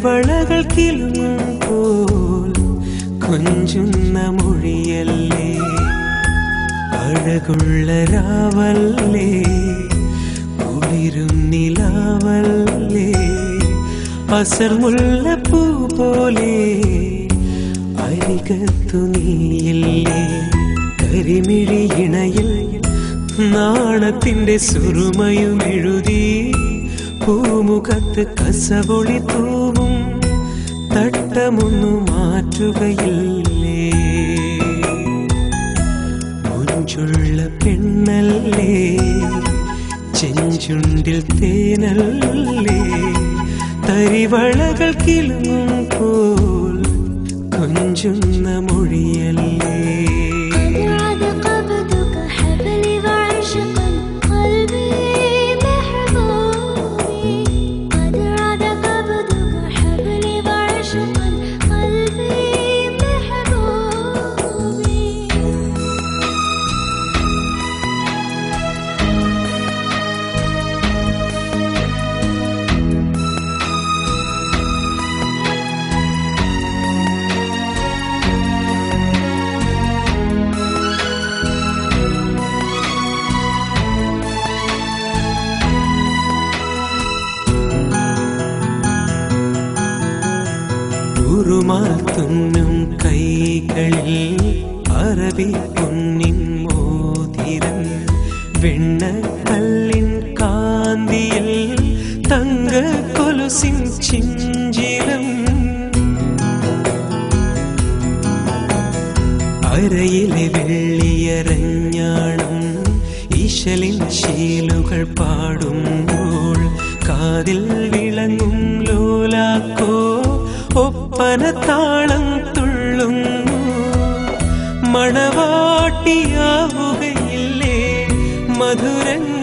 തരിവളകൾ കിലുങ്ങും പോൽ കൊഞ്ചുന്ന മൊഴിയല്ലേ അഴകുള്ള രാവല്ലേ കുളിരും നിലാവല്ലേ അസർമുല്ലപ്പൂ പോലെ അരികത്തു നീയല്ലേ കരിമിഴി ഇണയിൽ നാണത്തിന്റെ സുറുമയും എഴുതി പൂമുഖത്ത് കസവൊളി തൂവും തട്ടമൊന്നു മാറ്റുകയില്ലേ മുഞ്ചുള്ള പെണ്ണല്ലേ ചെഞ്ചുണ്ടിൽ തേനല്ലേ തരിവളകൾ കിളുങ്ങും പോൽ കൊഞ്ചുന്ന മൊഴിയല്ലേ قد عاد قبضك حبلي وعشقا قلبي محبوبي قد عاد قبضك حبلي وعشقا قلبي محبوبي ഉറുമാൽ തുന്നും കൈകളിൽ അറബി പൊന്നിൻ മോതിരം വെണ്ണക്കല്ലിൻ കാന്തിയിൽ തങ്ക കൊലുസിൻ ചിഞ്ചിരം അരയിലെ വെള്ളിയരഞ്ഞാണം ഈശലിൻ ശീലുകൾ പാടുമ്പോൾ കാതിൽ വിളങ്ങും ലോലാക്കോ ഒപ്പന താളം തുള്ളുന്നു മണവാട്ടിയാവുകയില്ലേ മധുരങ്ങൾ